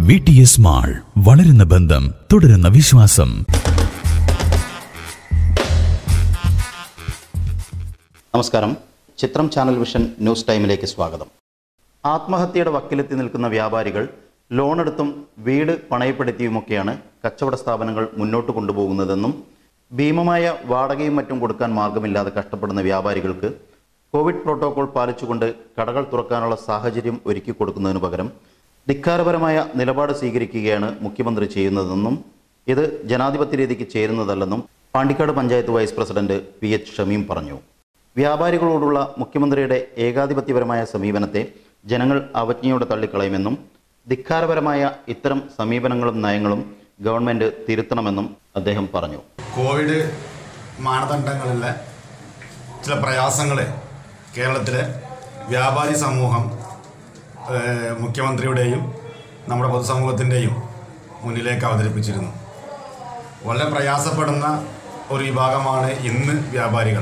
V T S mall വളരുന്ന ബന്ധം തുടരുന്ന വിശ്വാസം നമസ്കാരം ചിത്രം ചാനൽ വിഷൻ ന്യൂസ് ടൈമിലേക്ക് സ്വാഗതം ആത്മഹത്യയുടെ വക്കിലെത്തി നിൽക്കുന്ന വ്യാപാരികൾ ലോണെടുത്തും വീട് പണയപ്പെടുത്തിയുമൊക്കെയാണ് കച്ചവട സ്ഥാപനങ്ങൾ മുന്നോട്ട് കൊണ്ടുപോകുന്നതെന്നും ഭീമമായ വാടകയും മറ്റും കൊടുക്കാൻ മാർഗമില്ലാതെ കഷ്ടപ്പെടുന്ന വ്യാപാരികൾക്ക് കോവിഡ് പ്രോട്ടോകോൾ പാലിച്ചുകൊണ്ട് കടകൾ തുറക്കാനുള്ള സാഹചര്യം ഒരുക്കി കൊടുക്കുന്നതിനു പകരം ധിക്കാരപരമായ നിലപാട് സ്വീകരിക്കുകയാണ് മുഖ്യമന്ത്രി ചെയ്യുന്നതെന്നും ഇത് ജനാധിപത്യ രീതിക്ക് ചേരുന്നതല്ലെന്നും Pandikkad panchayat vice president P H Shameem പറഞ്ഞു വ്യാപാരികളോടുള്ള മുഖ്യമന്ത്രിയുടെ ഏകാധിപത്യപരമായ സമീപനത്തെ ജനങ്ങൾ അവജ്ഞയോടെ തള്ളിക്കളയുമെന്നും ധിക്കാരപരമായ ഇത്തരം സമീപനങ്ങളും നയങ്ങളും ഗവൺമെന്റ് തിരുത്തണമെന്നും അദ്ദേഹം പറഞ്ഞു കോവിഡ് മാനദണ്ഡങ്ങളിലെ ചില പ്രയാസങ്ങൾ കേരളത്തിലെ വ്യാപാരി സമൂഹം ഏഹ്, മുഖ്യമന്ത്രിയുടെയും നമ്മുടെ പൊതുസമൂഹത്തിൻ്റെയും മുന്നിലേക്ക് അവതരിപ്പിച്ചിരുന്നു വളരെ പ്രയാസപ്പെടുന്ന ഒരു വിഭാഗമാണ് ഇന്ന് വ്യാപാരികൾ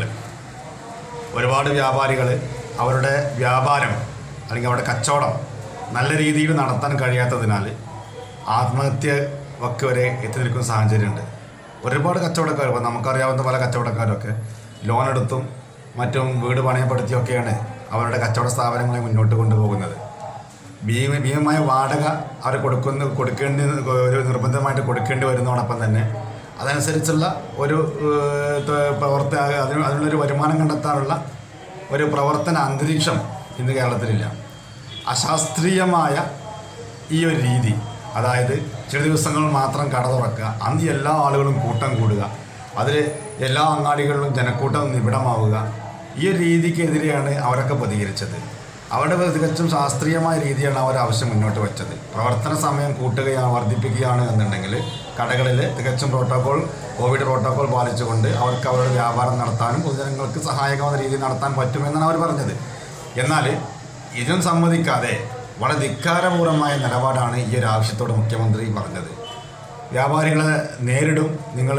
ഒരുപാട് വ്യാപാരികൾ അവരുടെ വ്യാപാരം അല്ലെങ്കിൽ അവരുടെ കച്ചവടം നല്ല രീതിയിൽ നടത്താൻ കഴിയാത്തതിനാൽ ആത്മഹത്യ ഒക്കെ വരെ എത്തി നിൽക്കുന്ന സാഹചര്യമുണ്ട് ഒരുപാട് കച്ചവടക്കാർ ഇപ്പോൾ നമുക്കറിയാവുന്ന പല കച്ചവടക്കാരൊക്കെ ലോൺ എടുത്തും മറ്റും വീട് പണയപ്പെടുത്തിയൊക്കെയാണ് അവരുടെ കച്ചവട സ്ഥാപനങ്ങളെ മുന്നോട്ട് കൊണ്ടുപോകുന്നത് ഭീമ ഭീമമായ വാടക അവർ കൊടുക്കുന്ന കൊടുക്കേണ്ടി ഒരു നിർബന്ധമായിട്ട് കൊടുക്കേണ്ടി വരുന്നതോടൊപ്പം തന്നെ അതനുസരിച്ചുള്ള ഒരു ഏഹ്, ത- പ്രവർത്ത അതിന് അതിനുള്ളൊരു വരുമാനം കണ്ടെത്താനുള്ള ഒരു പ്രവർത്തന അന്തരീക്ഷം ഇന്ന് കേരളത്തിലില്ല അശാസ്ത്രീയമായ ഈ ഒരു രീതി അതായത് ചില ദിവസങ്ങൾ മാത്രം കട തുറക്കുക അന്ന് എല്ലാ ആളുകളും കൂട്ടം കൂടുക അതിൽ എല്ലാ അങ്ങാടികളിലും ജനക്കൂട്ടം നിബിഡമാവുക ഈ ഒരു രീതിക്കെതിരെയാണ് അവരൊക്കെ പ്രതികരിച്ചത് അവരുടെ തികച്ചും ശാസ്ത്രീയമായ രീതിയാണ് അവർ ആവശ്യം മുന്നോട്ട് വെച്ചത് പ്രവർത്തന സമയം കൂട്ടുകയാണ് വർദ്ധിപ്പിക്കുകയാണ് എന്നുണ്ടെങ്കിൽ കടകളിൽ തികച്ചും പ്രോട്ടോകോൾ കോവിഡ് പ്രോട്ടോകോൾ പാലിച്ചുകൊണ്ട് അവർക്ക് അവരുടെ വ്യാപാരം നടത്താനും പൊതുജനങ്ങൾക്ക് സഹായകമായ രീതിയിൽ നടത്താൻ പറ്റുമെന്നാണ് അവർ പറഞ്ഞത് എന്നാൽ ഇതും സമ്മതിക്കാതെ വളരെ ധിക്കാരപൂർവമായ നിലപാടാണ് ഈ ഒരു ആവശ്യത്തോട് മുഖ്യമന്ത്രി പറഞ്ഞത് വ്യാപാരികളെ നേരിടും നിങ്ങൾ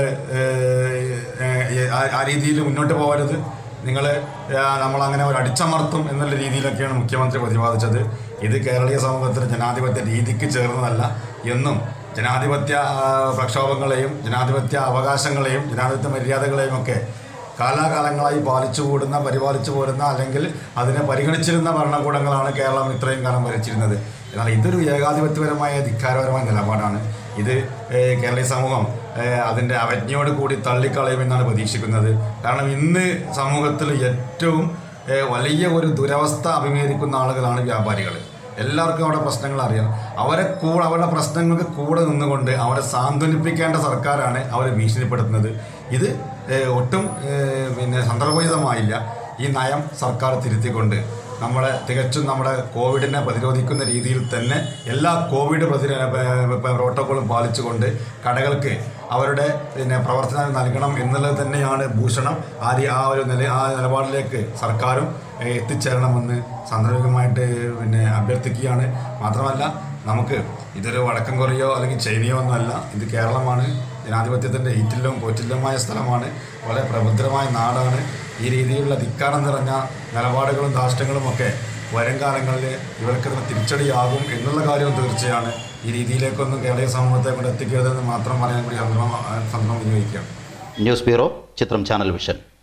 ആ രീതിയിൽ മുന്നോട്ട് പോകരുത് നിങ്ങൾ നമ്മളങ്ങനെ ഒരു അടിച്ചമർത്തും എന്നുള്ള രീതിയിലൊക്കെയാണ് മുഖ്യമന്ത്രി പ്രതിപാദിച്ചത് ഇത് കേരളീയ സമൂഹത്തിലെ ജനാധിപത്യ രീതിക്ക് ചേർന്നതല്ല എന്നും ജനാധിപത്യ ആ, പ്രക്ഷോഭങ്ങളെയും ജനാധിപത്യ അവകാശങ്ങളെയും ജനാധിപത്യ മര്യാദകളെയും ഒക്കെ കാലാകാലങ്ങളായി പാലിച്ചു കൂടുന്ന പരിപാലിച്ചു പോരുന്ന അല്ലെങ്കിൽ അതിനെ പരിഗണിച്ചിരുന്ന ഭരണകൂടങ്ങളാണ് കേരളം ഇത്രയും കാലം ഭരിച്ചിരുന്നത് എന്നാൽ ഇതൊരു ഏകാധിപത്യപരമായ ധിക്കാരപരമായ നിലപാടാണ് ഇത് ഏഹ്, കേരളീയ സമൂഹം ഏഹ്, അതിൻ്റെ അവജ്ഞയോട് കൂടി തള്ളിക്കളയുമെന്നാണ് പ്രതീക്ഷിക്കുന്നത് കാരണം ഇന്ന് സമൂഹത്തിൽ ഏറ്റവും ഏഹ്, വലിയ ഒരു ദുരവസ്ഥ അഭിമുഖീകരിക്കുന്ന ആളുകളാണ് വ്യാപാരികൾ എല്ലാവർക്കും അവിടെ പ്രശ്നങ്ങൾ അറിയാം അവരെ കൂടെ അവരുടെ പ്രശ്നങ്ങൾക്ക് കൂടെ നിന്നുകൊണ്ട് അവരെ സാന്ത്വനിപ്പിക്കേണ്ട സർക്കാരാണ് അവരെ ഭീഷണിപ്പെടുത്തുന്നത് ഇത് ഏഹ്, ഒട്ടും ഏഹ്, പിന്നെ സന്ദർഭോചിതമായില്ല ഈ നയം സർക്കാർ തിരുത്തിക്കൊണ്ട് നമ്മളെ തികച്ചും നമ്മുടെ കോവിഡിനെ പ്രതിരോധിക്കുന്ന രീതിയിൽ തന്നെ എല്ലാ കോവിഡ് പ്രതിരോധ പ്രോട്ടോക്കോളും പാലിച്ചുകൊണ്ട് കടകൾക്ക് അവരുടെ പിന്നെ പ്രവർത്തനം നൽകണം എന്നുള്ളത് തന്നെയാണ് ഭൂഷണം ആ രീ- ആ ഒരു നില ആ നിലപാടിലേക്ക് സർക്കാരും ഏഹ്, എത്തിച്ചേരണമെന്ന് സാന്ദർഭികമായിട്ട് പിന്നെ അഭ്യർത്ഥിക്കുകയാണ് മാത്രമല്ല നമുക്ക് ഇതൊരു വടക്കൻ കൊറിയോ അല്ലെങ്കിൽ ചൈനയോ ഒന്നുമല്ല ഇത് കേരളമാണ് ജനാധിപത്യത്തിൻ്റെ ഈറ്റില്ലവും പോറ്റില്ലവുമായ സ്ഥലമാണ് വളരെ പ്രബുദ്ധമായ നാടാണ് ഈ രീതിയിലുള്ള ധിക്കാരം നിറഞ്ഞ നിലപാടുകളും ധാർഷ്ട്യങ്ങളും ഒക്കെ വരും കാലങ്ങളിൽ ഇവർക്കതിന് തിരിച്ചടിയാകും എന്നുള്ള കാര്യവും തീർച്ചയാണ് ഈ രീതിയിലേക്കൊന്നും കേരളീയ സമൂഹത്തെ കൊണ്ട് എത്തിക്കരുതെന്ന് മാത്രം പറയാൻ കൂടി സന്ദർഭം സന്ദർഭം വിനിയോഗിക്കുകയാണ് ന്യൂസ് ബ്യൂറോ ചിത്രം ചാനൽ വിഷൻ